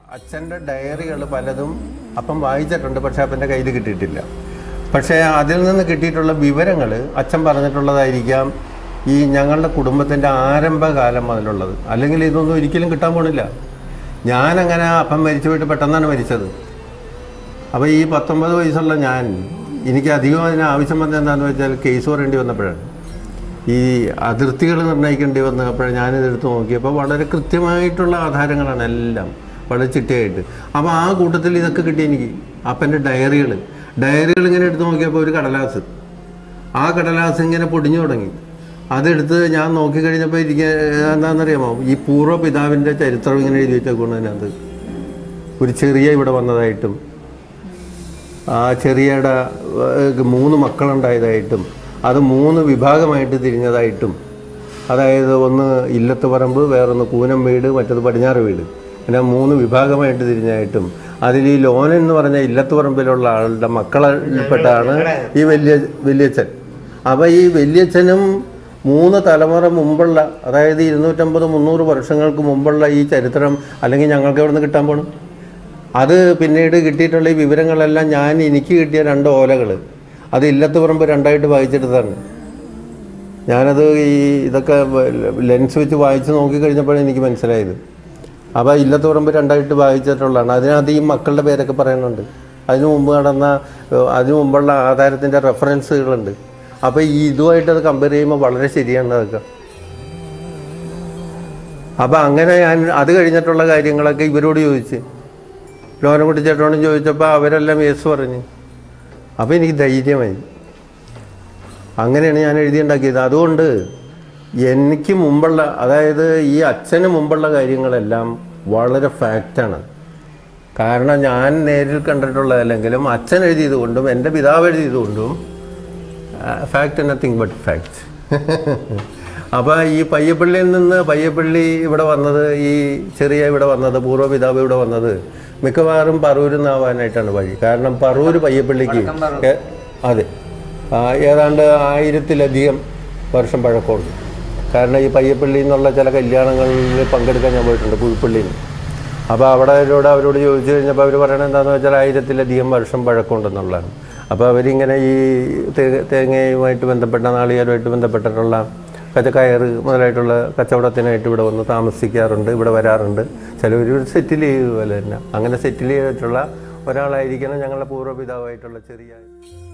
അച്ഛൻ്റെ ഡയറികൾ പലതും അപ്പം വായിച്ചിട്ടുണ്ട് പക്ഷെ അപ്പൻ്റെ കയ്യിൽ കിട്ടിയിട്ടില്ല പക്ഷേ അതിൽ നിന്ന് കിട്ടിയിട്ടുള്ള വിവരങ്ങൾ അച്ഛൻ പറഞ്ഞിട്ടുള്ളതായിരിക്കാം ഈ ഞങ്ങളുടെ കുടുംബത്തിൻ്റെ ആരംഭകാലം മുതലുള്ളത് അല്ലെങ്കിൽ ഇതൊന്നും ഒരിക്കലും കിട്ടാൻ പോണില്ല ഞാനങ്ങനെ അപ്പം മരിച്ചു പോയിട്ട് പെട്ടെന്നാണ് മരിച്ചത് അപ്പോൾ ഈ പത്തൊമ്പത് വയസ്സുള്ള ഞാൻ എനിക്ക് അധികം അതിന് ആവശ്യം വന്നത് എന്താണെന്ന് വെച്ചാൽ കേസ് പറയേണ്ടി വന്നപ്പോഴാണ് ഈ അതിർത്തികൾ നിർണ്ണയിക്കേണ്ടി വന്നപ്പോൾ ഞാനിതെടുത്ത് നോക്കിയപ്പോൾ വളരെ കൃത്യമായിട്ടുള്ള ആധാരങ്ങളാണ് എല്ലാം വളരെ ചിട്ടയായിട്ട് അപ്പോൾ ആ കൂട്ടത്തിൽ ഇതൊക്കെ കിട്ടി എനിക്ക് അപ്പൻ്റെ ഡയറികൾ ഡയറികൾ ഇങ്ങനെ എടുത്ത് നോക്കിയപ്പോൾ ഒരു കടലാസ് ആ കടലാസ് ഇങ്ങനെ പൊടിഞ്ഞു തുടങ്ങി അതെടുത്ത് ഞാൻ നോക്കിക്കഴിഞ്ഞപ്പോൾ ഇരിക്കുക എന്താണെന്നറിയാമോ ഈ പൂർവ്വ പിതാവിൻ്റെ ചരിത്രം ഇങ്ങനെ എഴുതി വെച്ചേക്കുന്നതിനകത്ത് ഒരു ചെറിയ ഇവിടെ വന്നതായിട്ടും ആ ചെറിയയുടെ ഏഹ്, മൂന്ന് മക്കളുണ്ടായതായിട്ടും അത് മൂന്ന് വിഭാഗമായിട്ട് തിരിഞ്ഞതായിട്ടും അതായത് ഒന്ന് ഇല്ലത്ത് പറമ്പ് വേറൊന്ന് കൂനം വീട് മറ്റത് പടിഞ്ഞാറ് വീട് അങ്ങനെ മൂന്ന് വിഭാഗമായിട്ട് തിരിഞ്ഞായിട്ടും അതിൽ ഈ ലോനൻ എന്ന് പറഞ്ഞ ഇല്ലത്ത് പറമ്പിലുള്ള ആളുടെ മക്കളിൽപ്പെട്ടാണ് ഈ വലിയ വലിയച്ഛൻ അപ്പോൾ ഈ വലിയച്ഛനും മൂന്ന് തലമുറ മുമ്പുള്ള അതായത് ഇരുന്നൂറ്റമ്പത് മുന്നൂറ് വർഷങ്ങൾക്ക് മുമ്പുള്ള ഈ ചരിത്രം അല്ലെങ്കിൽ ഞങ്ങൾക്ക് എവിടെ നിന്ന് കിട്ടാൻ പോകണം അത് പിന്നീട് കിട്ടിയിട്ടുള്ള ഈ വിവരങ്ങളെല്ലാം ഞാൻ എനിക്ക് കിട്ടിയ രണ്ട് ഓലകൾ അത് ഇല്ലത്ത് പറമ്പ് രണ്ടായിട്ട് വായിച്ചെടുത്താണ് ഞാനത് ഈ ഇതൊക്കെ ലെൻസ് വെച്ച് വായിച്ച് നോക്കിക്കഴിഞ്ഞപ്പോഴാണ് എനിക്ക് മനസ്സിലായത് അപ്പോൾ ഇല്ലത്ത് പറമ്പ് രണ്ടായിട്ട് വായിച്ചിട്ടുള്ളതാണ് അതിനകത്ത് ഈ മക്കളുടെ പേരൊക്കെ പറയുന്നുണ്ട് അതിനു മുമ്പ് നടന്ന ഏഹ്, അതിനു മുമ്പുള്ള ആധാരത്തിൻ്റെ റെഫറൻസുകളുണ്ട് അപ്പോൾ ഈ ഇതുമായിട്ട് അത് കമ്പയർ ചെയ്യുമ്പോൾ വളരെ ശരിയാണ് അതൊക്കെ അപ്പോൾ അങ്ങനെ ഞാൻ അത് കഴിഞ്ഞിട്ടുള്ള കാര്യങ്ങളൊക്കെ ഇവരോട് ചോദിച്ച് ലോനക്കുട്ടി ചേട്ടനോടും ചോദിച്ചപ്പോൾ അവരെല്ലാം യേസ് പറഞ്ഞു അപ്പോൾ എനിക്ക് ധൈര്യമായി അങ്ങനെയാണ് ഞാൻ എഴുതിയുണ്ടാക്കിയത് അതുകൊണ്ട് എനിക്ക് മുമ്പുള്ള അതായത് ഈ അച്ഛന് മുമ്പുള്ള കാര്യങ്ങളെല്ലാം വളരെ ഫാക്റ്റാണ് കാരണം ഞാൻ നേരിൽ കണ്ടിട്ടുള്ളതല്ലെങ്കിലും അച്ഛൻ എഴുതിയത് കൊണ്ടും എൻ്റെ പിതാവ് എഴുതിയത് കൊണ്ടും ഫാക്റ്റ് നത്തിങ് ബട്ട് ഫാക്റ്റ് അപ്പോൾ ഈ പയ്യപ്പള്ളിയിൽ നിന്ന് പയ്യപ്പള്ളി ഇവിടെ വന്നത് ഈ ചെറിയ ഇവിടെ വന്നത് പൂർവ്വപിതാവ് ഇവിടെ വന്നത് മിക്കവാറും പറൂരിൽ നിന്നാവാനായിട്ടാണ് വഴി കാരണം പറൂർ പയ്യപ്പള്ളിക്ക് ഏ- അതെ ആ, ഏതാണ്ട് ആയിരത്തിലധികം വർഷം പഴക്കമുണ്ട് കാരണം ഈ പയ്യപ്പള്ളി എന്നുള്ള ചില കല്യാണങ്ങളിൽ പങ്കെടുക്കാൻ ഞാൻ പോയിട്ടുണ്ട് പുൽപ്പള്ളിയിൽ അപ്പോൾ അവിടെ അവരോട് അവരോട് ചോദിച്ചു കഴിഞ്ഞപ്പോൾ അവർ പറയണത് എന്താണെന്ന് വെച്ചാൽ ആയിരത്തിലധികം വർഷം പഴക്കമുണ്ടെന്നുള്ളതാണ് അപ്പോൾ അവരിങ്ങനെ ഈ തേ- തേങ്ങയുമായിട്ട് ബന്ധപ്പെട്ട നാളികേരമായിട്ട് ബന്ധപ്പെട്ടിട്ടുള്ള കച്ചക്കയറ് മുതലായിട്ടുള്ള കച്ചവടത്തിനായിട്ട് ഇവിടെ വന്ന് താമസിക്കാറുണ്ട് ഇവിടെ വരാറുണ്ട് ചിലവർ സെറ്റിൽ ചെയ്തു പോലെ തന്നെ അങ്ങനെ സെറ്റിൽ ചെയ്തിട്ടുള്ള ഒരാളായിരിക്കണം ഞങ്ങളുടെ പൂർവ്വപിതാവായിട്ടുള്ള ചെറിയ